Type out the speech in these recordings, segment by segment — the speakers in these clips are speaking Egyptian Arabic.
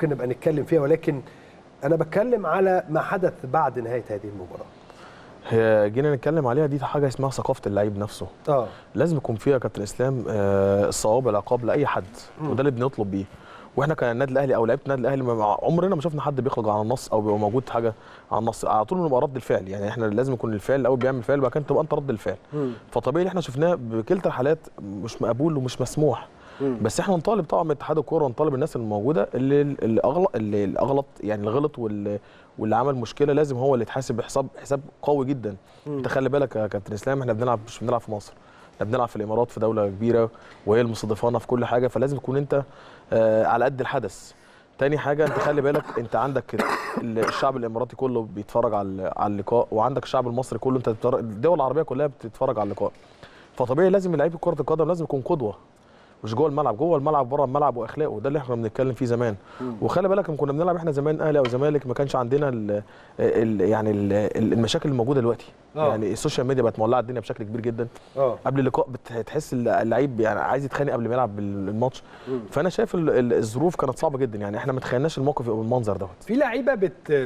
ممكن نبقى نتكلم فيها ولكن انا بتكلم على ما حدث بعد نهايه هذه المباراه هي جينا نتكلم عليها دي حاجه اسمها ثقافه اللعيب نفسه اه لازم يكون فيها كابتن اسلام آه، الصواب العقاب لاي حد وده اللي بنطلب بيه واحنا كالنادي الاهلي او لعيبه النادي الاهلي ما- عمرنا ما شفنا حد بيخرج عن النص او بيبقى موجود حاجه عن النص على طول بنبقى رد الفعل يعني احنا لازم يكون الفعل الاول بيعمل فعل وبعد كده تبقى انت رد الفعل فطبيعي اللي احنا شفناه بكلتا الحالات مش مقبول ومش مسموح بس احنا نطالب طبعا من اتحاد الكوره ونطالب الناس الموجوده اللي اللي اغلط اللي اللي اغلط يعني اللي غلط واللي واللي عمل مشكله لازم هو اللي يتحاسب بحساب حساب قوي جدا انت خلي بالك يا كابتن اسلام احنا بنلعب مش بنلعب في مصر احنا بنلعب في الامارات في دوله كبيره وهي المستضيفانا في كل حاجه فلازم تكون انت آه على قد الحدث تاني حاجه انت خلي بالك انت عندك الشعب الاماراتي كله بيتفرج على على اللقاء وعندك الشعب المصري كله انت بتتفرج- الدول العربيه كلها بتتفرج على اللقاء فطبيعي لازم لعيب كره القدم لازم يكون قدوه مش جوه الملعب جوه الملعب بره الملعب واخلاقه ده اللي احنا بنتكلم فيه زمان وخلي بالك لما كنا بنلعب احنا زمان اهلي او زمالك ما كانش عندنا ال ال يعني ال المشاكل الموجوده دلوقتي آه. يعني السوشيال ميديا بقت مولعه الدنيا بشكل كبير جدا اه قبل اللقاء بتحس اللعيب يعني عايز يتخانق قبل ما يلعب الماتش فانا شايف ال- ال- الظروف كانت صعبه جدا يعني احنا ما تخيلناش الموقف يبقى بالمنظر دوت في لعيبه بت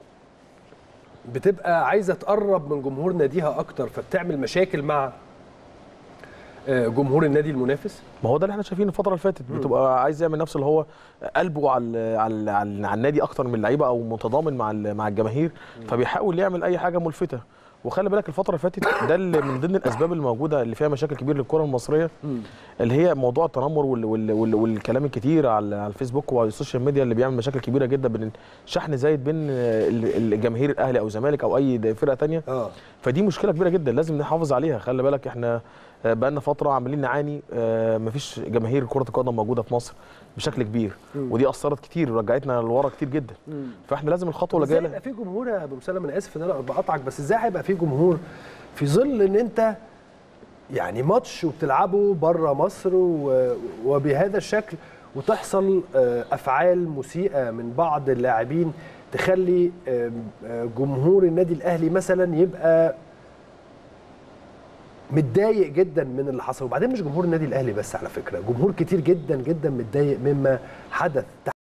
بتبقى عايزه تقرب من جمهور ناديها اكتر فبتعمل مشاكل مع آه، جمهور النادي المنافس ما هو ده اللي احنا شايفينه الفتره اللي فاتت بتبقى عايز يعمل نفسه اللي هو قلبه على على على, على النادي اكتر من اللعيبه او متضامن مع ال- مع الجماهير فبيحاول يعمل اي حاجه ملفته وخلي بالك الفتره اللي فاتت ده اللي من ضمن الاسباب الموجوده اللي فيها مشاكل كبيره للكره المصريه اللي هي موضوع التنمر وال وال وال والكلام الكتير على على الفيسبوك وعلى السوشيال ميديا اللي بيعمل مشاكل كبيره جدا بين شحن زايد بين ال- الجماهير الاهلي او الزمالك او اي فرقه تانية اه فدي مشكله كبيره جدا لازم نحافظ عليها خلي بالك احنا آه، بقالنا فتره عمالين نعاني آه، مفيش جماهير كره القدم موجوده في مصر بشكل كبير ودي اثرت كتير ورجعتنا لورا كتير جدا فاحنا لازم الخطوه اللي ازاي جايه يبقى في جمهور يا ابو مسلم انا اسف ان انا بقطعك بس ازاي هيبقى في جمهور في ظل ان انت يعني ماتش وبتلعبه بره مصر و- وبهذا الشكل وتحصل آه، افعال مسيئه من بعض اللاعبين تخلي آم، آه، جمهور النادي الاهلي مثلا يبقى متضايق جدا من اللي حصل وبعدين مش جمهور النادي الاهلي بس على فكره جمهور كتير جدا جدا متضايق مما حدث